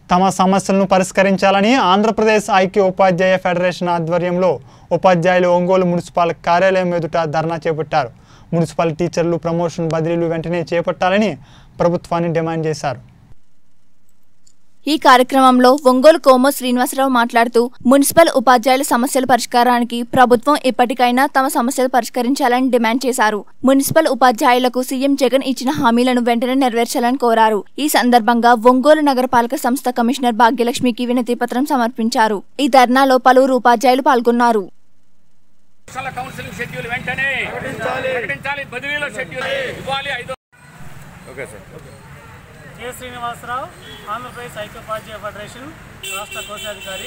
తమ సమస్యలను పరిష్కరించాలని ఆంధ్రప్రదేశ్ ఐక్య ఉపాధ్యాయ ఫెడరేషన్ ఆధ్వర్యంలో ఉపాధ్యాయులు ఒంగోలు మున్సిపల్ కార్యాలయం ఎదుట ధర్నా చేపట్టారు మున్సిపల్ టీచర్లు ప్రమోషన్ బదిలీలు వెంటనే చేపట్టాలని ప్రభుత్వాన్ని డిమాండ్ చేశారు ఈ కార్యక్రమంలో ఒంగోలు కోమో శ్రీనివాసరావు మాట్లాడుతూ మున్సిపల్ ఉపాధ్యాయుల సమస్యల పరిష్కారానికి ప్రభుత్వం ఇప్పటికైనా తమ సమస్యలు పరిష్కరించాలని డిమాండ్ చేశారు మున్సిపల్ ఉపాధ్యాయులకు సీఎం జగన్ ఇచ్చిన హామీలను వెంటనే నెరవేర్చాలని కోరారు ఈ సందర్భంగా ఒంగోలు నగరపాలక సంస్థ కమిషనర్ భాగ్యలక్ష్మికి వినతి పత్రం సమర్పించారు ఈ ధర్నాలో పలువురు ఉపాధ్యాయులు పాల్గొన్నారు పాఠశాల కౌన్సిలింగ్ షెడ్యూల్ వెంటనే ప్రకటించాలి బదిలీలో షెడ్యూల్ ఇవ్వాలి ఐదు okay sir K Srinivasarao Andhra Pradesh ఐక్యోపాధ్యాయ ఫెడరేషన్ రాష్ట్ర కోశాధికారి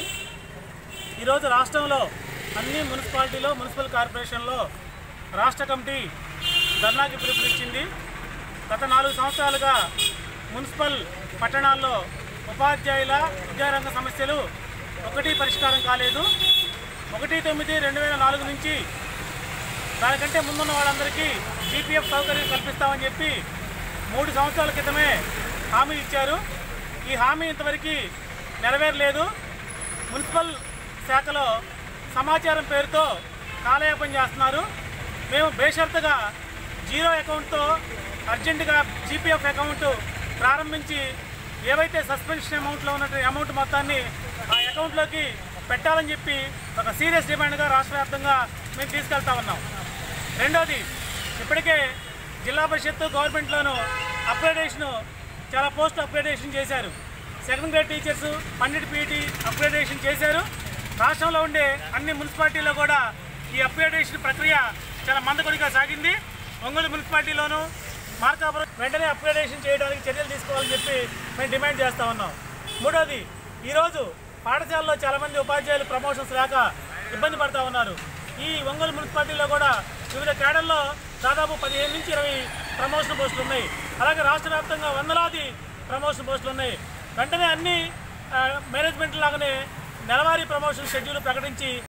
ఈరోజు రాష్ట్రంలో అన్ని మున్సిపాలిటీలో మున్సిపల్ కార్పొరేషన్లో రాష్ట్ర కమిటీ ధర్నాకి పిలుపునిచ్చింది గత నాలుగు సంవత్సరాలుగా మున్సిపల్ పట్టణాల్లో ఉపాధ్యాయుల విద్యారంగ సమస్యలు ఒకటి పరిష్కారం కాలేదు ఒకటి తొమ్మిది రెండు వేల నాలుగు నుంచి దానికంటే ముందున్న వాళ్ళందరికీ జీపీఎఫ్ సౌకర్యం కల్పిస్తామని చెప్పి మూడు సంవత్సరాల క్రితమే హామీ ఇచ్చారు ఈ హామీ ఇంతవరకు నెరవేరలేదు మున్సిపల్ శాఖలో సమాచారం పేరుతో కాలయాపన చేస్తున్నారు మేము బేషరతుగా జీరో అకౌంట్తో అర్జెంటుగా జీపీఎఫ్ అకౌంట్ ప్రారంభించి ఏవైతే సస్పెన్షన్ అమౌంట్లో ఉన్నటువంటి అమౌంట్ మొత్తాన్ని ఆ అకౌంట్లోకి పెట్టాలని చెప్పి ఒక సీరియస్ డిమాండ్గా రాష్ట్ర వ్యాప్తంగా మేము తీసుకెళ్తా ఉన్నాం రెండోది ఇప్పటికే జిల్లా పరిషత్తు గవర్నమెంట్లోనూ అప్గ్రేడేషను చాలా పోస్ట్ అప్గ్రేడేషన్ చేశారు second grade teachers pandit PET upgradation చేశారు రాష్ట్రంలో ఉండే అన్ని మున్సిపాలిటీల్లో కూడా ఈ అప్గ్రేడేషన్ ప్రక్రియ చాలా మందకొడిగా సాగింది ఒంగోలు మున్సిపాలిటీలోనూ మార్కాపురం వెంటనే అప్గ్రేడేషన్ చేయడానికి చర్యలు తీసుకోవాలని చెప్పి మేము డిమాండ్ చేస్తూ ఉన్నాం మూడోది ఈరోజు పాఠశాలలో చాలామంది ఉపాధ్యాయులు ప్రమోషన్స్ లేక ఇబ్బంది పడుతూ ఉన్నారు ఈ ఒంగోలు మున్సిపాలిటీలో కూడా వివిధ కేడల్లో దాదాపు పదిహేను నుంచి ఇరవై ప్రమోషన్ పోస్టులు ఉన్నాయి అలాగే రాష్ట్ర వ్యాప్తంగా వందలాది ప్రమోషన్ పోస్టులు ఉన్నాయి వెంటనే అన్ని ఆ, మేనేజ్మెంట్ లాగానే నెలవారీ ప్రమోషన్ షెడ్యూల్ ప్రకటించి